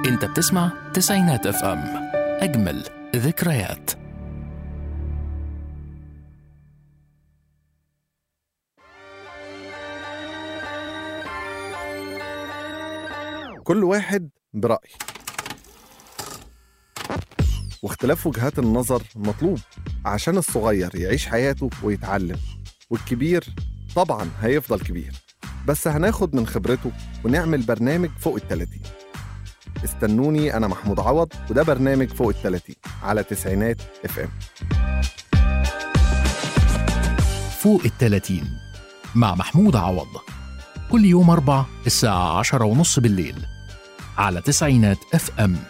انت بتسمع تسعينات اف ام اجمل ذكريات كل واحد برأي واختلاف وجهات النظر مطلوب عشان الصغير يعيش حياته ويتعلم والكبير طبعا هيفضل كبير بس هناخد من خبرته ونعمل برنامج فوق التلاتين استنوني أنا محمود عوض وده برنامج فوق التلاتين على تسعينات اف ام فوق التلاتين مع محمود عوض كل يوم أربع الساعة عشرة ونص بالليل على تسعينات اف ام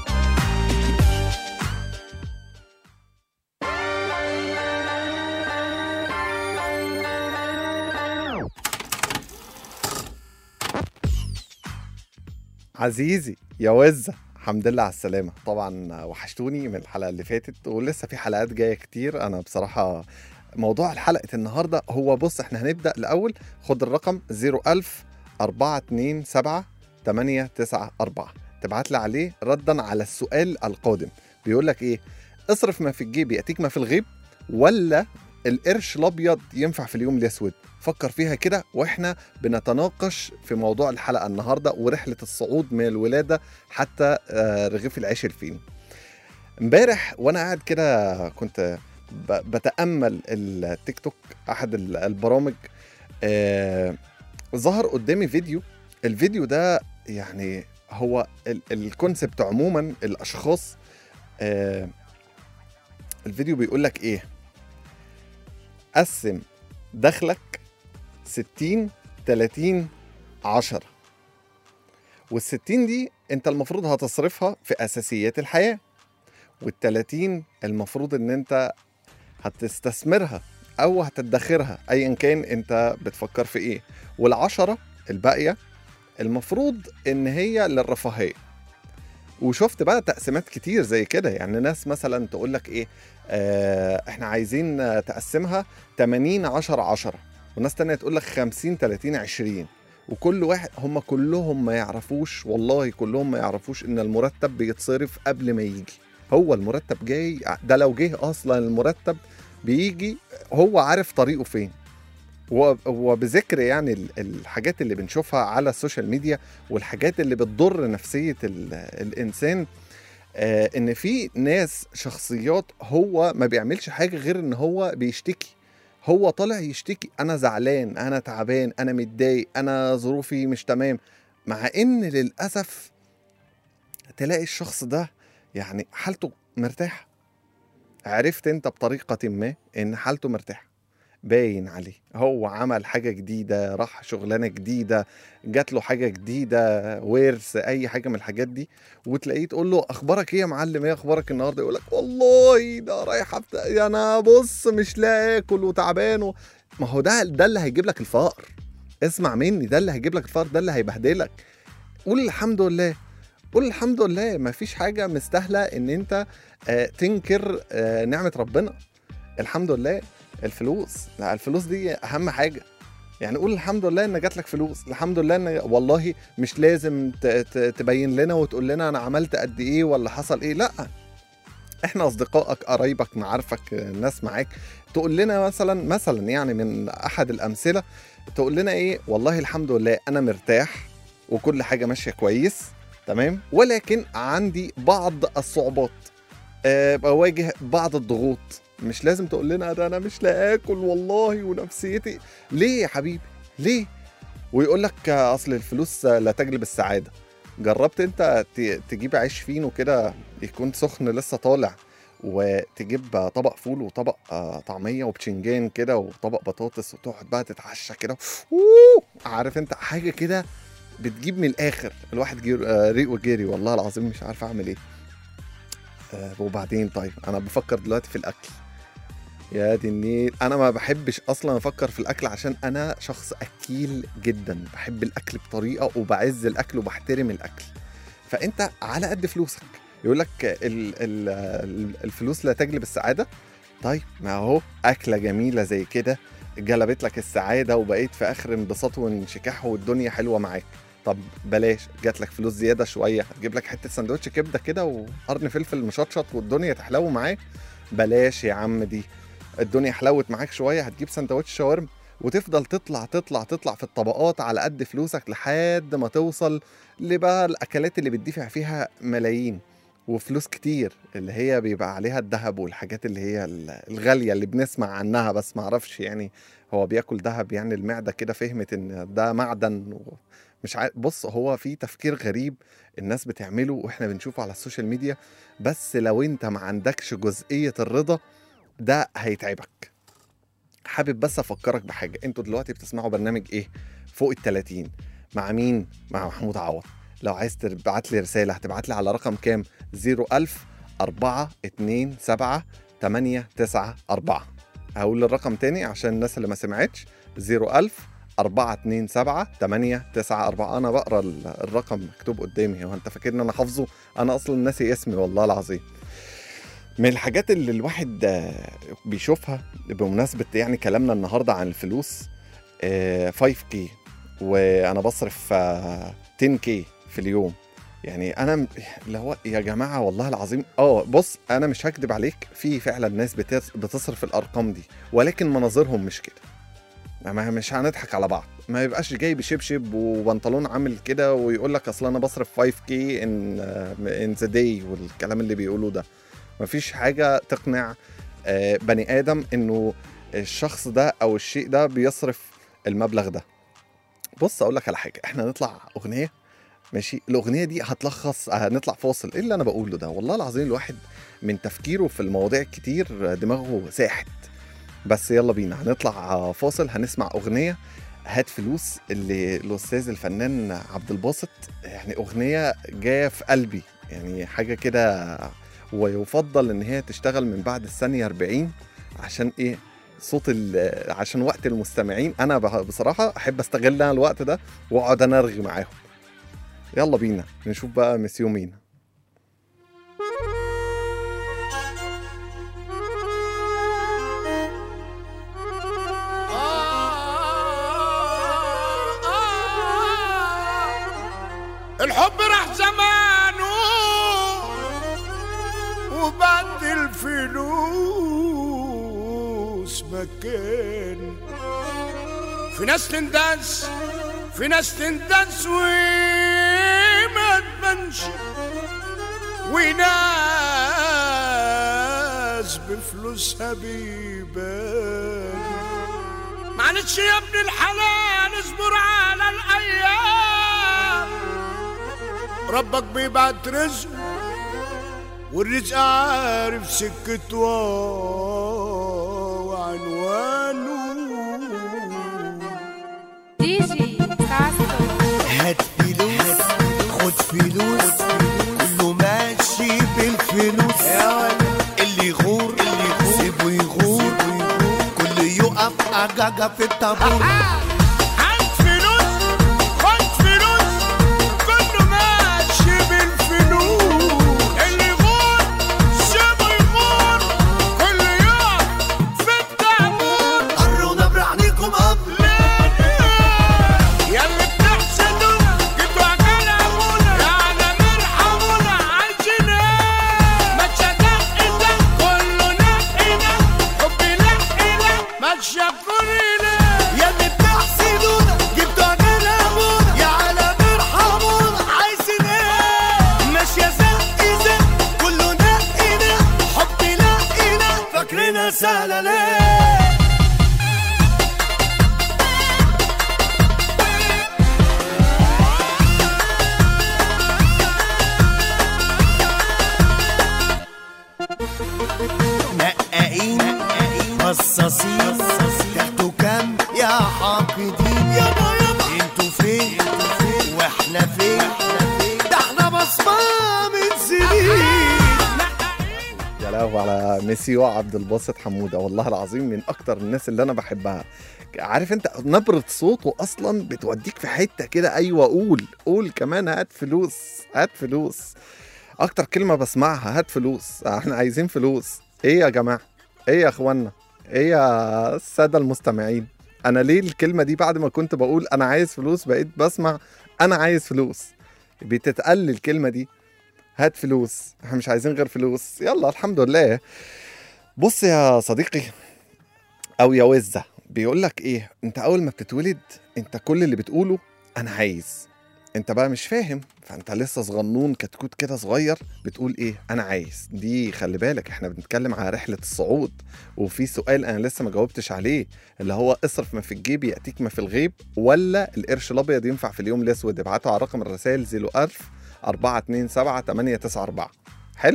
عزيزي يا وزة الحمد لله على السلامة طبعا وحشتوني من الحلقة اللي فاتت ولسه في حلقات جاية كتير أنا بصراحة موضوع حلقة النهاردة هو بص احنا هنبدأ الأول خد الرقم 01000 427 894 تبعت لي عليه ردا على السؤال القادم بيقول لك ايه اصرف ما في الجيب يأتيك ما في الغيب ولا القرش الابيض ينفع في اليوم الاسود فكر فيها كده واحنا بنتناقش في موضوع الحلقه النهارده ورحله الصعود من الولاده حتى آه، رغيف العيش الفينو امبارح وانا قاعد كده كنت ب- بتامل التيك توك احد ال- البرامج آه، ظهر قدامي فيديو الفيديو ده يعني هو ال- الكونسبت عموما الاشخاص آه، الفيديو بيقول لك ايه قسم دخلك 60 30 10 وال 60 دي انت المفروض هتصرفها في اساسيات الحياه وال 30 المفروض ان انت هتستثمرها او هتدخرها ايا كان انت بتفكر في ايه والعشرة الباقيه المفروض ان هي للرفاهيه وشفت بقى تقسيمات كتير زي كده يعني ناس مثلا تقول لك ايه آه احنا عايزين آه، تقسمها 80 10 10 وناس تانية تقول لك 50 30 20 وكل واحد هم كلهم ما يعرفوش والله كلهم ما يعرفوش ان المرتب بيتصرف قبل ما يجي هو المرتب جاي ده لو جه اصلا المرتب بيجي هو عارف طريقه فين و- وبذكر يعني ال- الحاجات اللي بنشوفها على السوشيال ميديا والحاجات اللي بتضر نفسية ال- الإنسان آه، إن في ناس شخصيات هو ما بيعملش حاجة غير إن هو بيشتكي هو طالع يشتكي أنا زعلان أنا تعبان أنا متضايق أنا ظروفي مش تمام مع إن للأسف تلاقي الشخص ده يعني حالته مرتاحة عرفت انت بطريقة ما ان حالته مرتاحة باين عليه هو عمل حاجة جديدة راح شغلانة جديدة جات له حاجة جديدة ورث أي حاجة من الحاجات دي وتلاقيه تقول له أخبارك إيه يا معلم إيه أخبارك النهاردة يقول لك والله ده رايح أفت... أنا بص مش لاقي آكل وتعبان و... ما هو ده ده اللي هيجيب لك الفقر اسمع مني ده اللي هيجيب لك الفقر ده اللي هيبهدلك قول الحمد لله قول الحمد لله ما فيش حاجة مستاهلة إن أنت آه، تنكر آه، نعمة ربنا الحمد لله الفلوس لا الفلوس دي اهم حاجه يعني قول الحمد لله ان جات لك فلوس الحمد لله ان والله مش لازم ت- ت- تبين لنا وتقول لنا انا عملت قد ايه ولا حصل ايه لا احنا اصدقائك قرايبك معارفك الناس معاك تقول لنا مثلا مثلا يعني من احد الامثله تقول لنا ايه والله الحمد لله انا مرتاح وكل حاجه ماشيه كويس تمام ولكن عندي بعض الصعوبات أه بواجه بعض الضغوط مش لازم تقول لنا ده انا مش لا اكل والله ونفسيتي ليه يا حبيبي ليه ويقول لك اصل الفلوس لا تجلب السعاده جربت انت ت- تجيب عيش فينو كده يكون سخن لسه طالع وتجيب طبق فول وطبق آه، طعميه وبتنجان كده وطبق بطاطس وتقعد بقى تتعشى كده أوه، عارف انت حاجه كده بتجيب من الاخر الواحد جير آه، ريق وجري والله العظيم مش عارف اعمل ايه آه، وبعدين طيب انا بفكر دلوقتي في الاكل يا دي النيل انا ما بحبش اصلا افكر في الاكل عشان انا شخص اكيل جدا بحب الاكل بطريقه وبعز الاكل وبحترم الاكل فانت على قد فلوسك يقول لك ال- ال- ال- الفلوس لا تجلب السعاده طيب ما هو اكله جميله زي كده جلبت لك السعاده وبقيت في اخر انبساط وانشكاح والدنيا حلوه معاك طب بلاش جات لك فلوس زياده شويه هتجيب لك حته سندوتش كبده كده وقرن فلفل مشطشط والدنيا تحلو معاك بلاش يا عم دي الدنيا حلوت معاك شويه هتجيب سندوتش شاورما وتفضل تطلع تطلع تطلع في الطبقات على قد فلوسك لحد ما توصل لبقى الاكلات اللي بتدفع فيها ملايين وفلوس كتير اللي هي بيبقى عليها الذهب والحاجات اللي هي ال- الغاليه اللي بنسمع عنها بس ما اعرفش يعني هو بياكل ذهب يعني المعده كده فهمت ان ده معدن و... مش عارف بص هو في تفكير غريب الناس بتعمله واحنا بنشوفه على السوشيال ميديا بس لو انت ما عندكش جزئيه الرضا ده هيتعبك حابب بس افكرك بحاجه انتوا دلوقتي بتسمعوا برنامج ايه فوق ال 30 مع مين مع محمود عوض لو عايز تبعت لي رساله هتبعت لي على رقم كام 01000 4 2 7 8 9 4 هقول الرقم تاني عشان الناس اللي ما سمعتش 01000 4 2 7 8 9 4 انا بقرا ال- الرقم مكتوب قدامي هو انت فاكرني انا حافظه انا اصلا ناسي اسمي والله العظيم من الحاجات اللي الواحد آه، بيشوفها بمناسبة يعني كلامنا النهاردة عن الفلوس آه، 5K وأنا بصرف آه، 10K في اليوم يعني أنا م- اللي هو يا جماعة والله العظيم اه بص أنا مش هكدب عليك في فعلا ناس بتس- بتصرف الأرقام دي ولكن مناظرهم مش كده ما مش هنضحك على بعض ما يبقاش جاي بشبشب وبنطلون عامل كده ويقول لك اصل انا بصرف 5K ان ان ذا داي والكلام اللي بيقولوه ده مفيش حاجه تقنع آه، بني ادم انه الشخص ده او الشيء ده بيصرف المبلغ ده بص اقول لك على حاجه احنا نطلع اغنيه ماشي الاغنيه دي هتلخص هنطلع فاصل ايه اللي انا بقوله ده والله العظيم الواحد من تفكيره في المواضيع الكتير دماغه ساحت بس يلا بينا هنطلع فاصل هنسمع اغنيه هات فلوس اللي الاستاذ الفنان عبد الباسط يعني اغنيه جايه في قلبي يعني حاجه كده ويفضل ان هي تشتغل من بعد الثانيه 40 عشان ايه صوت ال- عشان وقت المستمعين انا ب- بصراحه احب استغل انا الوقت ده واقعد انا ارغي معاهم يلا بينا نشوف بقى مسيو مين الحب راح زمانه وبعد الفلوس مكان في ناس تندس في ناس تندس وما تبانش وناس بفلوسها بيبان معلش يا ابن الحلال اصبر على الايام ربك بيبعت رزق والرزق عارف سكته وعنوانه دي جي كاسو هات فلوس خد فلوس كله ماشي بالفلوس اللي يغور اللي يغور سيبه يغور كله يقف أجاجا في الطابور هات فلوس خد فلوس كله ماشي بالفلوس اللي يغور سيبه يغور كله يقف في الطابور قرونا برعنيكم قبل ياللي بتحسدونا جبتوا عجال ابونا يعني مرحمونا عايزين ايه ما تشجع ايدك كله نقينا حبي نقينا ما تشكرينا ياللي بتحسدونا جبتوا عجال ابونا يعني مرحمونا عايزين ايه ماشية زق زق كله نقينا حبي نقينا فاكرينها سهلة ليه نقاقين قصاصين تاخدوا كام يا حاقدين يابا يابا انتوا فين واحنا فين ده احنا بصمة من سنين يا لهوي على ميسيو عبد الباسط حموده والله العظيم من اكتر الناس اللي انا بحبها عارف انت نبره صوته اصلا بتوديك في حته كده ايوه قول قول كمان هات فلوس هات فلوس اكتر كلمه بسمعها هات فلوس احنا عايزين فلوس ايه يا جماعه ايه يا اخوانا ايه يا الساده المستمعين انا ليه الكلمه دي بعد ما كنت بقول انا عايز فلوس بقيت بسمع انا عايز فلوس بتتقل الكلمه دي هات فلوس احنا مش عايزين غير فلوس يلا الحمد لله بص يا صديقي او يا وزه بيقول لك ايه انت اول ما بتتولد انت كل اللي بتقوله انا عايز انت بقى مش فاهم فانت لسه صغنون كتكوت كده صغير بتقول ايه انا عايز دي خلي بالك احنا بنتكلم على رحله الصعود وفي سؤال انا لسه ما جاوبتش عليه اللي هو اصرف ما في الجيب ياتيك ما في الغيب ولا القرش الابيض ينفع في اليوم الاسود ابعته على رقم الرسائل 01000 427 894 حلو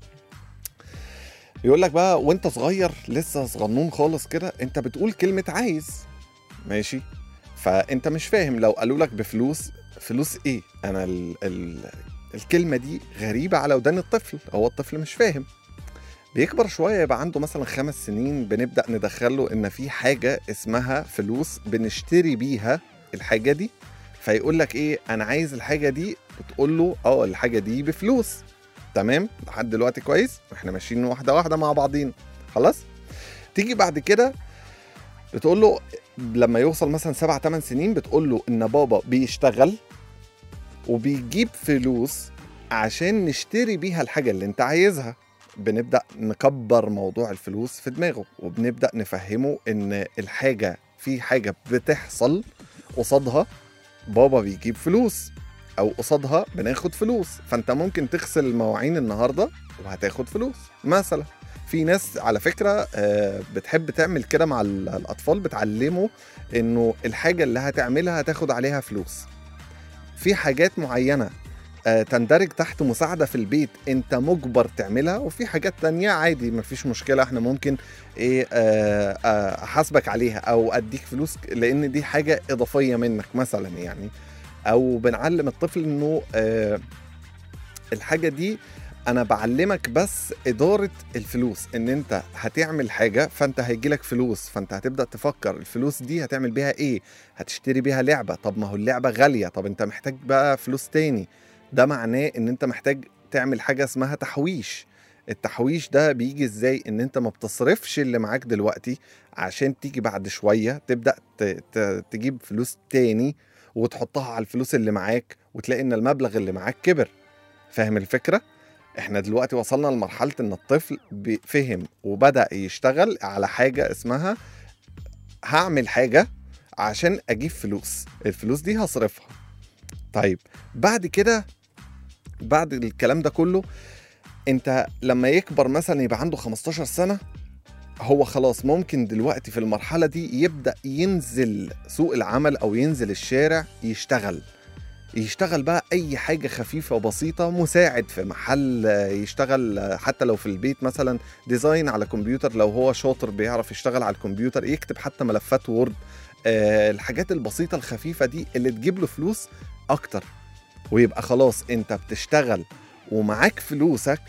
يقول لك بقى وانت صغير لسه صغنون خالص كده انت بتقول كلمه عايز ماشي فانت مش فاهم لو قالوا لك بفلوس فلوس ايه انا ال ال الكلمه دي غريبه على ودان الطفل هو الطفل مش فاهم بيكبر شويه يبقى عنده مثلا خمس سنين بنبدا ندخله ان في حاجه اسمها فلوس بنشتري بيها الحاجه دي فيقول لك ايه انا عايز الحاجه دي بتقول له اه الحاجه دي بفلوس تمام لحد دلوقتي كويس احنا ماشيين واحده واحده مع بعضين خلاص تيجي بعد كده بتقول له لما يوصل مثلا سبع ثمان سنين بتقول له ان بابا بيشتغل وبيجيب فلوس عشان نشتري بيها الحاجه اللي انت عايزها بنبدا نكبر موضوع الفلوس في دماغه وبنبدا نفهمه ان الحاجه في حاجه بتحصل قصادها بابا بيجيب فلوس او قصادها بناخد فلوس فانت ممكن تغسل المواعين النهارده وهتاخد فلوس مثلا في ناس على فكره آه، بتحب تعمل كده مع ال- الاطفال بتعلمه انه الحاجه اللي هتعملها هتاخد عليها فلوس في حاجات معينه آه، تندرج تحت مساعده في البيت انت مجبر تعملها وفي حاجات تانية عادي مفيش مشكله احنا ممكن ايه آه، آه، احاسبك عليها او اديك فلوس لان دي حاجه اضافيه منك مثلا يعني او بنعلم الطفل انه آه، الحاجه دي انا بعلمك بس اداره الفلوس ان انت هتعمل حاجه فانت هيجيلك فلوس فانت هتبدا تفكر الفلوس دي هتعمل بيها ايه هتشتري بيها لعبه طب ما هو اللعبه غاليه طب انت محتاج بقى فلوس تاني ده معناه ان انت محتاج تعمل حاجه اسمها تحويش التحويش ده بيجي ازاي ان انت ما بتصرفش اللي معاك دلوقتي عشان تيجي بعد شويه تبدا ت- ت- تجيب فلوس تاني وتحطها على الفلوس اللي معاك وتلاقي ان المبلغ اللي معاك كبر فاهم الفكره احنا دلوقتي وصلنا لمرحله ان الطفل بي- فهم وبدا يشتغل على حاجه اسمها هعمل حاجه عشان اجيب فلوس الفلوس دي هصرفها طيب بعد كده بعد الكلام ده كله انت لما يكبر مثلا يبقى عنده 15 سنه هو خلاص ممكن دلوقتي في المرحله دي يبدا ينزل سوق العمل او ينزل الشارع يشتغل يشتغل بقى اي حاجه خفيفه وبسيطه مساعد في محل آه، يشتغل آه، حتى لو في البيت مثلا ديزاين على كمبيوتر لو هو شاطر بيعرف يشتغل على الكمبيوتر يكتب حتى ملفات وورد آه، الحاجات البسيطه الخفيفه دي اللي تجيب له فلوس اكتر ويبقى خلاص انت بتشتغل ومعاك فلوسك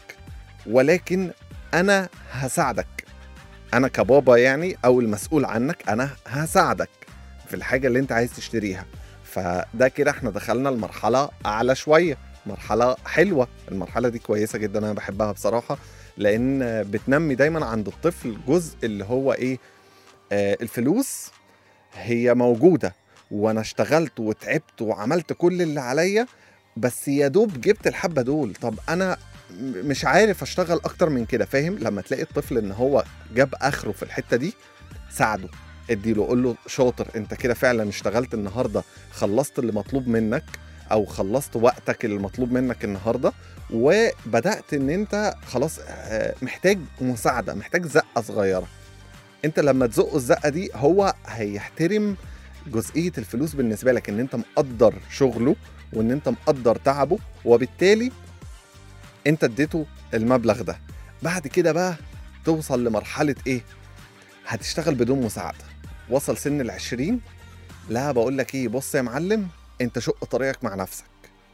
ولكن انا هساعدك انا كبابا يعني او المسؤول عنك انا هساعدك في الحاجه اللي انت عايز تشتريها فده كده احنا دخلنا المرحله اعلى شويه مرحله حلوه المرحله دي كويسه جدا انا بحبها بصراحه لان بتنمي دايما عند الطفل جزء اللي هو ايه آه الفلوس هي موجوده وانا اشتغلت وتعبت وعملت كل اللي عليا بس يا دوب جبت الحبه دول طب انا م- مش عارف اشتغل اكتر من كده فاهم لما تلاقي الطفل ان هو جاب اخره في الحته دي ساعده اديله قول له شاطر انت كده فعلا اشتغلت النهارده خلصت اللي مطلوب منك او خلصت وقتك اللي مطلوب منك النهارده وبدات ان انت خلاص آه، محتاج مساعده محتاج زقه صغيره انت لما تزقه الزقه دي هو هيحترم جزئيه الفلوس بالنسبه لك ان انت مقدر شغله وان انت مقدر تعبه وبالتالي انت اديته المبلغ ده بعد كده بقى توصل لمرحله ايه هتشتغل بدون مساعده وصل سن العشرين لا بقول لك ايه بص يا معلم انت شق طريقك مع نفسك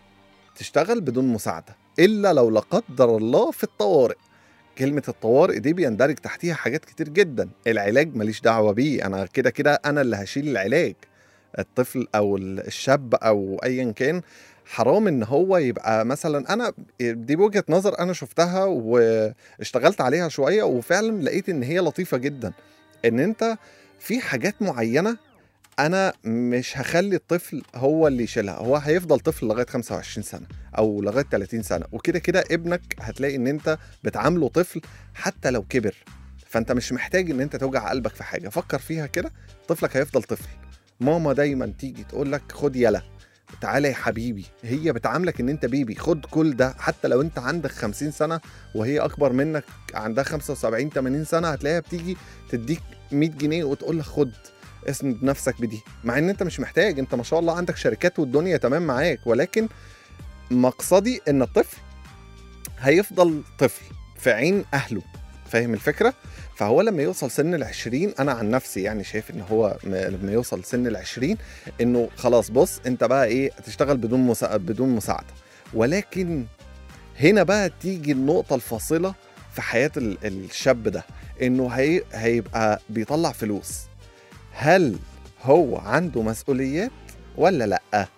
تشتغل بدون مساعده الا لو لا قدر الله في الطوارئ كلمة الطوارئ دي بيندرج تحتيها حاجات كتير جدا العلاج ماليش دعوة بيه أنا كده كده أنا اللي هشيل العلاج الطفل أو الشاب أو أيا كان حرام ان هو يبقى مثلا انا دي وجهه نظر انا شفتها واشتغلت عليها شويه وفعلا لقيت ان هي لطيفه جدا ان انت في حاجات معينه انا مش هخلي الطفل هو اللي يشيلها هو هيفضل طفل لغايه 25 سنه او لغايه 30 سنه وكده كده ابنك هتلاقي ان انت بتعامله طفل حتى لو كبر فانت مش محتاج ان انت توجع قلبك في حاجه فكر فيها كده طفلك هيفضل طفل ماما دايما تيجي تقول لك خد يلا تعالى يا حبيبي هي بتعاملك ان انت بيبي خد كل ده حتى لو انت عندك 50 سنه وهي اكبر منك عندها 75 80 سنه هتلاقيها بتيجي تديك 100 جنيه وتقول لك خد اسند نفسك بدي مع ان انت مش محتاج انت ما شاء الله عندك شركات والدنيا تمام معاك ولكن مقصدي ان الطفل هيفضل طفل في عين اهله فاهم الفكره فهو لما يوصل سن العشرين انا عن نفسي يعني شايف ان هو م- لما يوصل سن العشرين انه خلاص بص انت بقى ايه تشتغل بدون مسا... بدون مساعده ولكن هنا بقى تيجي النقطه الفاصله في حياه ال- الشاب ده انه هي... هيبقى بيطلع فلوس هل هو عنده مسؤوليات ولا لا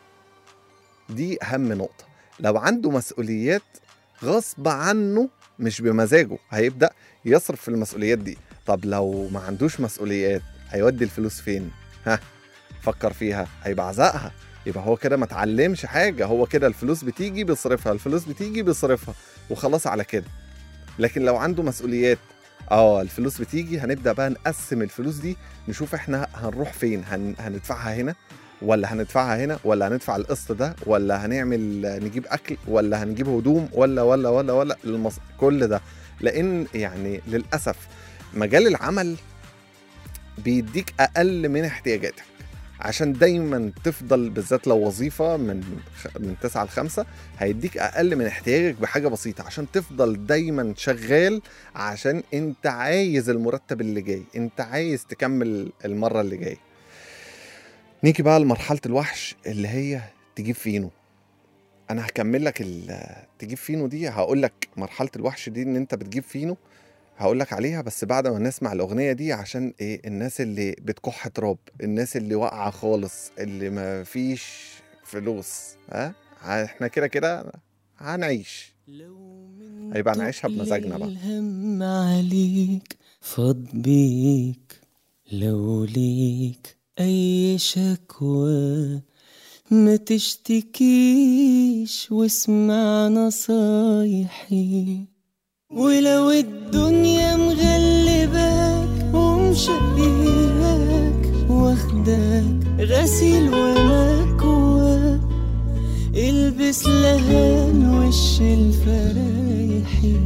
دي اهم نقطه لو عنده مسؤوليات غصب عنه مش بمزاجه هيبدا يصرف في المسؤوليات دي طب لو ما عندوش مسؤوليات هيودي الفلوس فين ها فكر فيها هيبقى عزقها يبقى هو كده ما اتعلمش حاجه هو كده الفلوس بتيجي بيصرفها الفلوس بتيجي بيصرفها وخلاص على كده لكن لو عنده مسؤوليات اه الفلوس بتيجي هنبدا بقى نقسم الفلوس دي نشوف احنا هنروح فين هن... هندفعها هنا ولا هندفعها هنا ولا هندفع القسط ده ولا هنعمل نجيب اكل ولا هنجيب هدوم ولا ولا ولا ولا المص... كل ده لان يعني للاسف مجال العمل بيديك اقل من احتياجاتك عشان دايما تفضل بالذات لو وظيفه من خ- من 9 ل 5 هيديك اقل من احتياجك بحاجه بسيطه عشان تفضل دايما شغال عشان انت عايز المرتب اللي جاي انت عايز تكمل المره اللي جايه نيجي بقى لمرحله الوحش اللي هي تجيب فينو انا هكمل لك ال- تجيب فينو دي هقول لك مرحله الوحش دي ان انت بتجيب فينو هقول لك عليها بس بعد ما نسمع الاغنيه دي عشان ايه الناس اللي بتكح تراب الناس اللي واقعه خالص اللي ما فيش فلوس ها احنا كده كده هنعيش هيبقى نعيشها بمزاجنا بقى. الهم عليك فاض بيك لو ليك أي شكوى ما تشتكيش واسمع نصايحي ولو الدنيا مغلباك ومشقياك واخداك غسيل ومكواك البس لهان وش الفرايحي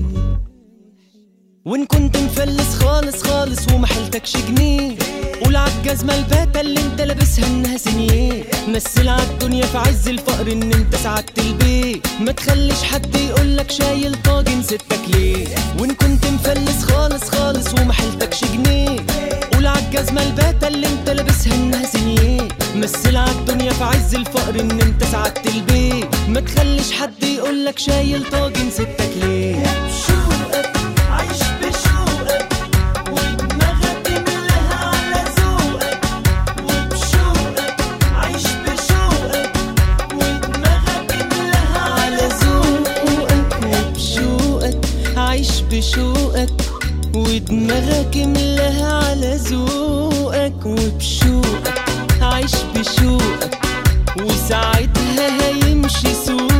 وان كنت مفلس خالص خالص ومحلتكش جنيه قول عالجزمة الباتة اللي انت لابسها انها سنيه مثل عالدنيا في عز الفقر ان انت سعدت البيت ما تخليش حد يقولك شايل طاجن ستك ليه وان كنت مفلس خالص خالص ومحلتكش جنيه قول عالجزمة الباتة اللي انت لابسها انها سنيه مثل عالدنيا في عز الفقر ان انت سعدت البيت ما تخليش حد يقولك شايل طاجن ستك ليه بشوقك عايش بشوقك ودماغك ملاها على ذوقك وبشوقك عايش بشوقك ودماغك ملاها على ذوقك وبشوقك عايش بشوقك ودماغك ملاها على ذوقك وبشوقك عايش بشوقك وساعتها هيمشي سوقك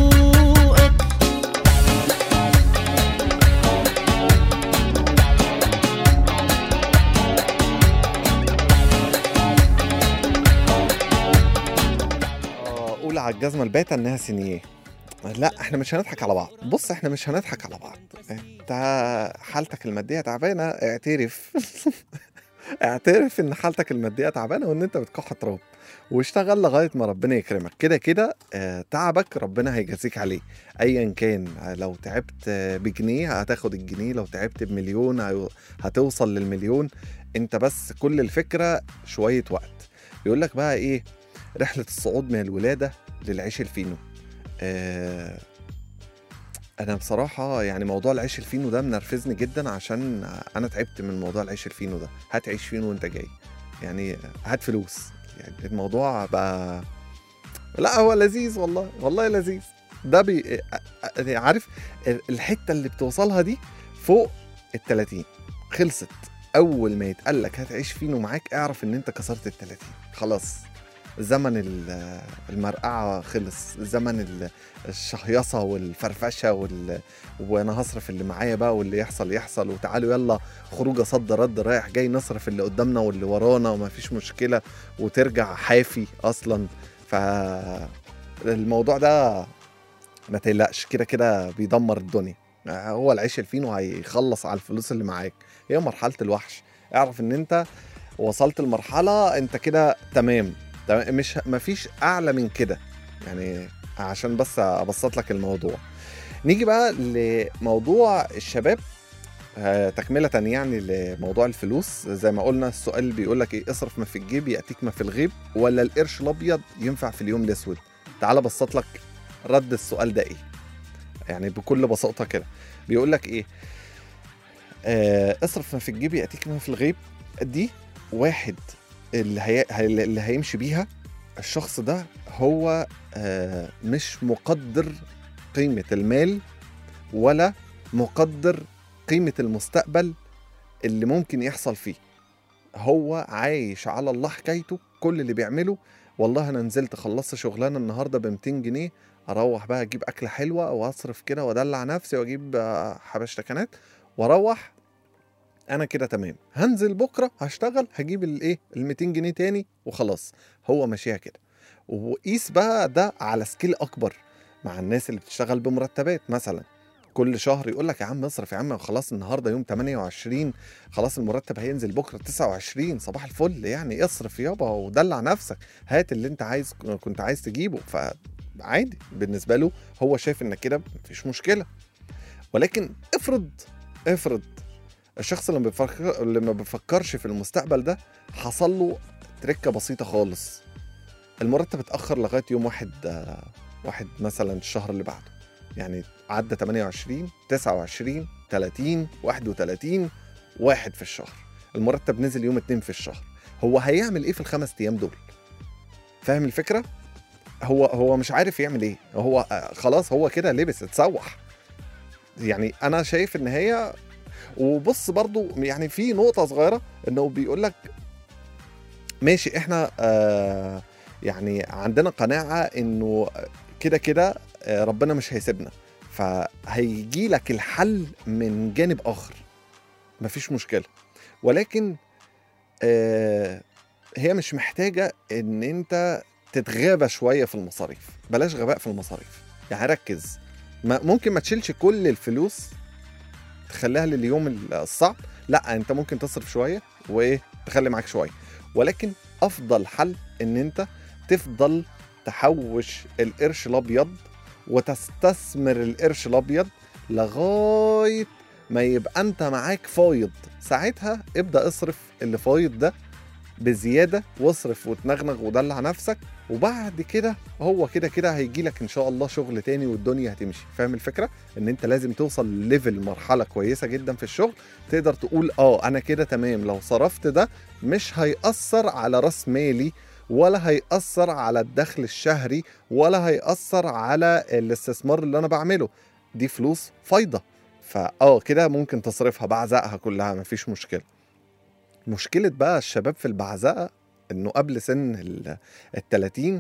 آه، قول على الجزمه الباتة انها سنيه لا احنا مش هنضحك على بعض بص احنا مش هنضحك على بعض انت حالتك الماديه تعبانه اعترف اعترف ان حالتك الماديه تعبانه وان انت بتكح تراب واشتغل لغايه ما ربنا يكرمك كده كده آه، تعبك ربنا هيجازيك عليه ايا كان آه، لو تعبت آه، بجنيه هتاخد الجنيه لو تعبت بمليون هي- هتوصل للمليون انت بس كل الفكره شويه وقت يقول لك بقى ايه رحله الصعود من الولاده للعيش الفينو آه، انا بصراحه يعني موضوع العيش الفينو ده منرفزني جدا عشان انا تعبت من موضوع العيش الفينو ده هات عيش فينو وانت جاي يعني هات فلوس يعني الموضوع بقى لا هو لذيذ والله والله لذيذ ده بي عارف الحته اللي بتوصلها دي فوق ال 30 خلصت اول ما يتقال لك هتعيش فين ومعاك اعرف ان انت كسرت ال 30 خلاص زمن ال- المرقعه خلص زمن ال- الشهيصه والفرفشه وال... وانا هصرف اللي معايا بقى واللي يحصل يحصل وتعالوا يلا خروجه صد رد رايح جاي نصرف اللي قدامنا واللي ورانا وما فيش مشكله وترجع حافي اصلا فالموضوع ده ما تقلقش كده كده بيدمر الدنيا هو العيش الفين وهيخلص على الفلوس اللي معاك هي مرحله الوحش اعرف ان انت وصلت لمرحله انت كده تمام تمام مش مفيش اعلى من كده يعني عشان بس ابسط لك الموضوع نيجي بقى لموضوع الشباب آه، تكملة يعني لموضوع الفلوس زي ما قلنا السؤال بيقول لك ايه اصرف ما في الجيب ياتيك ما في الغيب ولا القرش الابيض ينفع في اليوم الاسود تعال بسط لك رد السؤال ده ايه يعني بكل بساطة كده بيقول لك ايه آه اصرف ما في الجيب ياتيك ما في الغيب دي واحد اللي, هي... اللي هيمشي بيها الشخص ده هو آه مش مقدر قيمة المال ولا مقدر قيمة المستقبل اللي ممكن يحصل فيه هو عايش على الله حكايته كل اللي بيعمله والله انا نزلت خلصت شغلانه النهارده ب 200 جنيه اروح بقى اجيب اكله حلوه واصرف كده وادلع نفسي واجيب آه، حبشتكنات واروح انا كده تمام هنزل بكره هشتغل هجيب الايه ال 200 جنيه تاني وخلاص هو ماشيها كده وقيس بقى ده على سكيل اكبر مع الناس اللي بتشتغل بمرتبات مثلا كل شهر يقول لك يا عم اصرف يا عم خلاص النهارده يوم 28 خلاص المرتب هينزل بكره 29 صباح الفل يعني اصرف يابا ودلع نفسك هات اللي انت عايز كنت عايز تجيبه فعادي بالنسبه له هو شايف انك كده مفيش مشكله ولكن افرض افرض الشخص اللي ما بيفكر اللي ما بيفكرش في المستقبل ده حصل له تركه بسيطه خالص المرتب اتاخر لغايه يوم واحد آه، واحد مثلا الشهر اللي بعده يعني عدى 28 29 30 31 واحد في الشهر المرتب نزل يوم اتنين في الشهر هو هيعمل ايه في الخمس ايام دول فاهم الفكره هو هو مش عارف يعمل ايه هو آه، خلاص هو كده لبس اتسوح يعني انا شايف ان هي وبص برضو يعني في نقطه صغيره انه بيقول لك ماشي احنا آه يعني عندنا قناعه انه كده كده آه، ربنا مش هيسيبنا فهيجي لك الحل من جانب اخر مفيش مشكله ولكن آه هي مش محتاجه ان انت تتغابى شويه في المصاريف بلاش غباء في المصاريف يعني ركز ما ممكن ما تشيلش كل الفلوس تخليها لليوم الصعب لا انت ممكن تصرف شويه وايه تخلي معاك شويه ولكن افضل حل ان انت تفضل تحوش القرش الابيض وتستثمر القرش الابيض لغايه ما يبقى انت معاك فايض ساعتها ابدا اصرف اللي فايض ده بزياده واصرف وتنغنغ ودلع نفسك وبعد كده هو كده كده هيجي لك ان شاء الله شغل تاني والدنيا هتمشي فاهم الفكره ان انت لازم توصل لليفل مرحله كويسه جدا في الشغل تقدر تقول اه انا كده تمام لو صرفت ده مش هيأثر على راس مالي ولا هيأثر على الدخل الشهري ولا هيأثر على الاستثمار اللي انا بعمله دي فلوس فايضه فاه كده ممكن تصرفها بعزقها كلها مفيش مشكله مشكله بقى الشباب في البعزقه انه قبل سن ال 30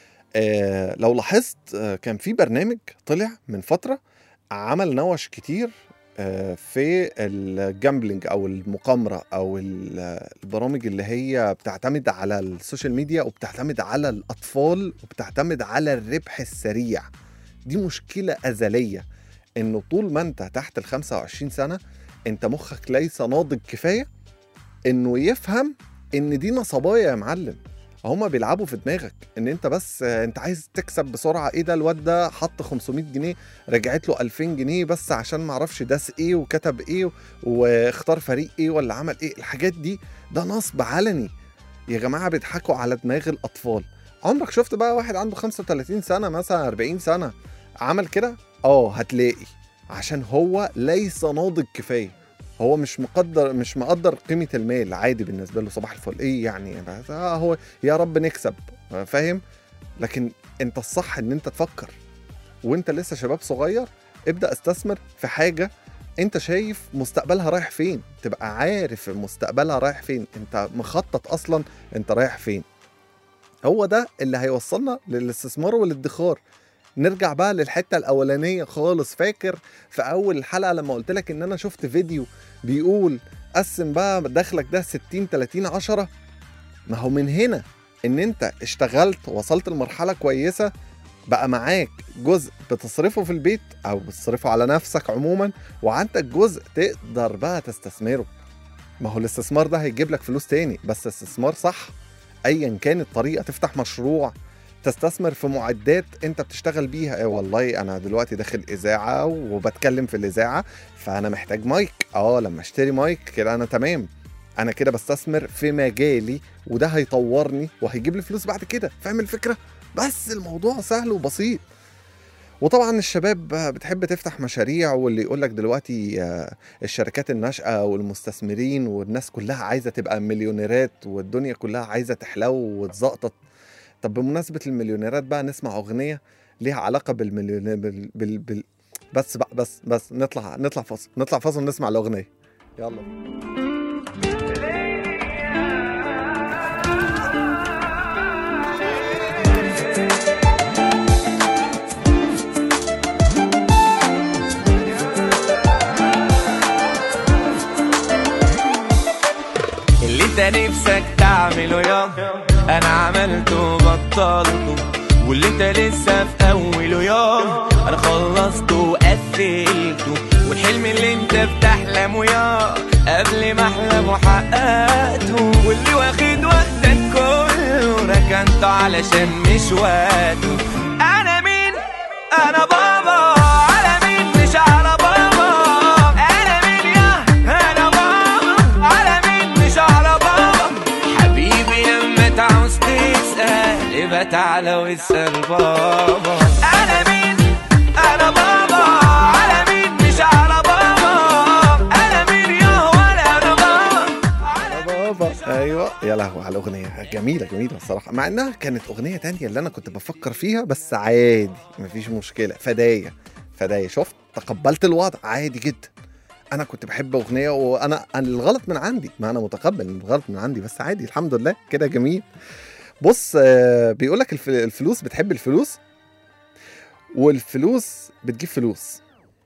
آه لو لاحظت آه كان في برنامج طلع من فتره عمل نوش كتير آه في الجامبلينج او المقامره او ال- البرامج اللي هي بتعتمد على السوشيال ميديا وبتعتمد على الاطفال وبتعتمد على الربح السريع دي مشكله ازليه انه طول ما انت تحت ال 25 سنه انت مخك ليس ناضج كفايه انه يفهم ان دي نصبايا يا معلم هما بيلعبوا في دماغك ان انت بس آه، انت عايز تكسب بسرعه ايه ده الواد ده حط 500 جنيه رجعت له 2000 جنيه بس عشان ما اعرفش داس ايه وكتب ايه واختار فريق ايه ولا عمل ايه الحاجات دي ده نصب علني يا جماعه بيضحكوا على دماغ الاطفال عمرك شفت بقى واحد عنده 35 سنه مثلا 40 سنه عمل كده اه هتلاقي عشان هو ليس ناضج كفايه هو مش مقدر مش مقدر قيمه المال عادي بالنسبه له صباح الفل ايه يعني بس آه هو يا رب نكسب فاهم لكن انت الصح ان انت تفكر وانت لسه شباب صغير ابدا استثمر في حاجه انت شايف مستقبلها رايح فين تبقى عارف مستقبلها رايح فين انت مخطط اصلا انت رايح فين هو ده اللي هيوصلنا للاستثمار والادخار نرجع بقى للحته الاولانيه خالص فاكر في اول الحلقه لما قلت لك ان انا شفت فيديو بيقول قسم بقى دخلك ده 60 30 10 ما هو من هنا ان انت اشتغلت وصلت لمرحله كويسه بقى معاك جزء بتصرفه في البيت او بتصرفه على نفسك عموما وعندك جزء تقدر بقى تستثمره ما هو الاستثمار ده هيجيب لك فلوس تاني بس استثمار صح ايا كانت الطريقه تفتح مشروع تستثمر في معدات انت بتشتغل بيها ايه والله انا دلوقتي داخل اذاعه وبتكلم في الاذاعه فانا محتاج مايك اه لما اشتري مايك كده انا تمام انا كده بستثمر في مجالي وده هيطورني وهيجيب لي فلوس بعد كده فاهم الفكره بس الموضوع سهل وبسيط وطبعا الشباب بتحب تفتح مشاريع واللي يقول لك دلوقتي آه، الشركات الناشئه والمستثمرين والناس كلها عايزه تبقى مليونيرات والدنيا كلها عايزه تحلو وتزقطط طب بمناسبه المليونيرات بقى نسمع اغنيه ليها علاقه بالمليون بال... بال... بال... بس بقى بس بس نطلع نطلع فاصل نطلع فاصل نسمع الاغنيه يلا اللي انت نفسك تعمله يا انا عملته وبطلته واللي انت لسه في اوله يا انا خلصته وقفلته والحلم اللي انت بتحلمه يا قبل ما احلم وحققته واللي واخد وقتك كله ركنته علشان مش وقته انا مين انا بابا على مين مش على بابا انا مين يا انا بابا على مين مش على بابا حبيبي لما تعوز تسأل يبقى تعالى واسأل بابا انا مين انا بابا على مين مش على بابا انا مين يا ولا انا بابا يا بابا ايوه يا لهوي على الاغنيه جميله جميله الصراحه مع انها كانت اغنيه تانية اللي انا كنت بفكر فيها بس عادي مفيش مشكله فدايه فدايه شفت تقبلت الوضع عادي جدا انا كنت بحب اغنيه وانا أنا الغلط من عندي ما انا متقبل إن الغلط من عندي بس عادي الحمد لله كده جميل بص بيقول لك الفلوس بتحب الفلوس والفلوس بتجيب فلوس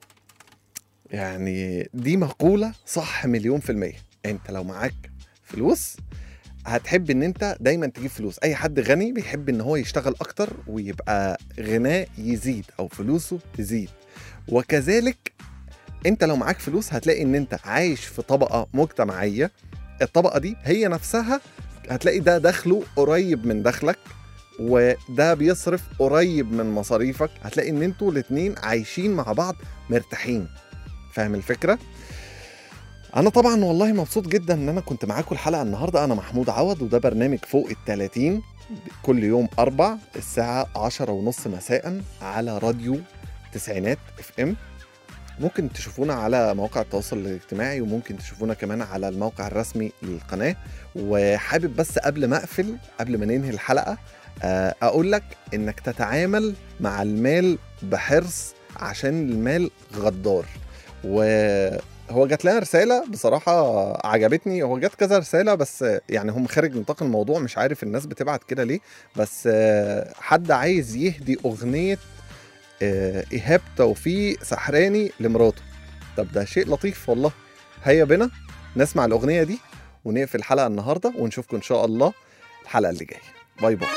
يعني دي مقولة صح مليون في المية انت لو معاك فلوس هتحب ان انت دايما تجيب فلوس اي حد غني بيحب ان هو يشتغل اكتر ويبقى غناه يزيد او فلوسه تزيد وكذلك انت لو معاك فلوس هتلاقي ان انت عايش في طبقة مجتمعية الطبقة دي هي نفسها هتلاقي ده دخله قريب من دخلك وده بيصرف قريب من مصاريفك هتلاقي ان انتوا الاتنين عايشين مع بعض مرتاحين فاهم الفكرة؟ انا طبعا والله مبسوط جدا ان انا كنت معاكم الحلقة النهاردة انا محمود عوض وده برنامج فوق التلاتين كل يوم اربع الساعة عشرة ونص مساء على راديو تسعينات اف ام ممكن تشوفونا على مواقع التواصل الاجتماعي وممكن تشوفونا كمان على الموقع الرسمي للقناة وحابب بس قبل ما اقفل قبل ما ننهي الحلقة آه، اقول لك انك تتعامل مع المال بحرص عشان المال غدار وهو جات لنا رسالة بصراحة عجبتني هو جات كذا رسالة بس يعني هم خارج نطاق الموضوع مش عارف الناس بتبعت كده ليه بس آه، حد عايز يهدي أغنية آه، إيهاب توفيق سحراني لمراته طب ده شيء لطيف والله هيا بنا نسمع الأغنية دي ونقفل الحلقة النهاردة ونشوفكم إن شاء الله الحلقة اللي جاية باي باي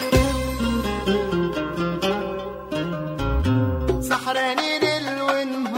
سحراني ليل ونهار